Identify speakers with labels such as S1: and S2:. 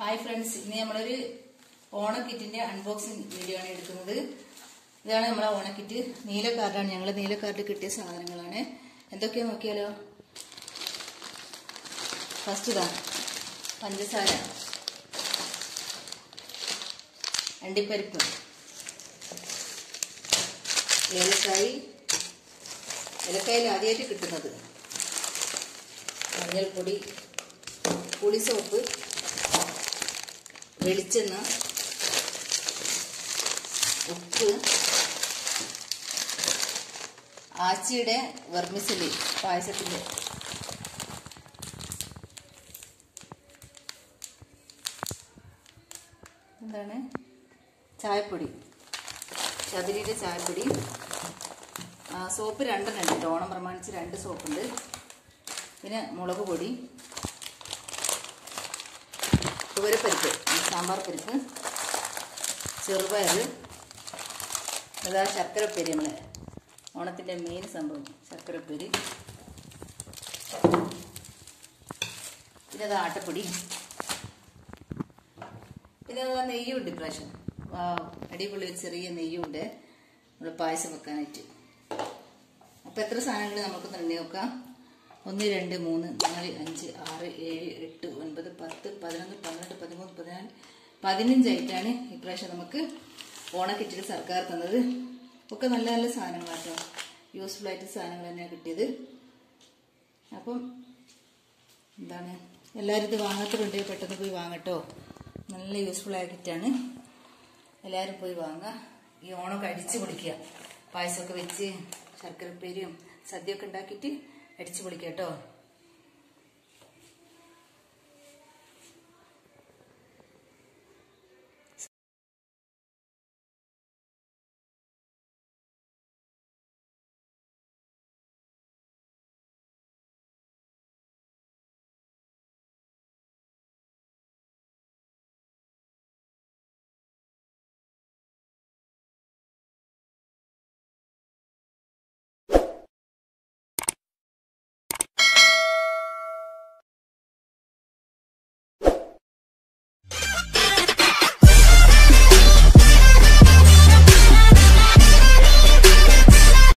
S1: Hi friends ഇന്ന് നമ്മളൊരു ഓണക്കിറ്റിന്റെ unboxing video ആണ് എടുക്കുന്നത് ഇതാണ് നമ്മളെ ഓണക്കിറ്റ് നീല കാർഡാണ് ഞങ്ങൾ നീല കാർഡ് കിട്ടിയ സാധനങ്ങളാണ് എന്തൊക്കെയാ നോക്കിയാലോ ഫസ്റ്റ് ഇതാ പഞ്ചസാര അണ്ടിപ്പരിപ്പ് ഏലക്കായി ഏലക്കായിൽ ആദ്യമായിട്ട് കിട്ടുന്നത് മഞ്ഞൾപ്പൊടി പുളി സോപ്പ് വെളിച്ചെണ്ണ ഉപ്പ് ആച്ചിയുടെ വെർമിസലി പായസത്തിൻ്റെ എന്താണ് ചായപ്പൊടി ചതിരിയുടെ ചായപ്പൊടി ആ, സോപ്പ് രണ്ടെണ്ണം ഉണ്ട് കേട്ടോ. ഓണം പ്രമാണിച്ച് രണ്ട് സോപ്പുണ്ട് പിന്നെ മുളക് പൊടി തുവരപ്പരിപ്പ് സാമ്പാർ പരിപ്പ് ചെറുപയർ അതാ ശർക്കരപ്പേരി നമ്മളെ ഓണത്തിൻ്റെ മെയിൻ സംഭവം ശർക്കരപ്പേരി പിന്നെ അത് ആട്ടപ്പൊടി പിന്നെ അത് നെയ്യുണ്ട് ഇപ്രാവശ്യം ആ, അടിപൊളി ഒരു ചെറിയ നെയ്യുണ്ട് നമ്മൾ പായസം വെക്കാനായിട്ട് അപ്പം എത്ര സാധനങ്ങൾ നമുക്ക് തന്നെ നോക്കാം ഒന്ന് രണ്ട് മൂന്ന് നാല് അഞ്ച് ആറ് ഏഴ് എട്ട് ഒൻപത് പത്ത് പതിനൊന്ന് പന്ത്രണ്ട് പതിമൂന്ന് പതിനാല് പതിനഞ്ചായിട്ടാണ് ഇപ്രാവശ്യം നമുക്ക് ഓണക്കിറ്റിൽ സർക്കാർ തന്നത് ഒക്കെ നല്ല നല്ല സാധനങ്ങളാട്ടോ യൂസ്ഫുൾ ആയിട്ട് സാധനങ്ങൾ തന്നെയാണ് കിട്ടിയത് അപ്പം എന്താണ് എല്ലാവരും ഇത് വാങ്ങാത്തവരുണ്ടെങ്കിൽ പെട്ടെന്ന് പോയി വാങ്ങട്ടോ നല്ല യൂസ്ഫുൾ ആയ കിറ്റാണ് എല്ലാവരും പോയി വാങ്ങുക ഈ ഓണമൊക്കെ അടിച്ചു പൊളിക്കുക പായസമൊക്കെ വെച്ച് ശർക്കരപ്പേരിയും സദ്യയൊക്കെ ഉണ്ടാക്കിയിട്ട് അടിച്ചു പൊളിക്കുക കേട്ടോ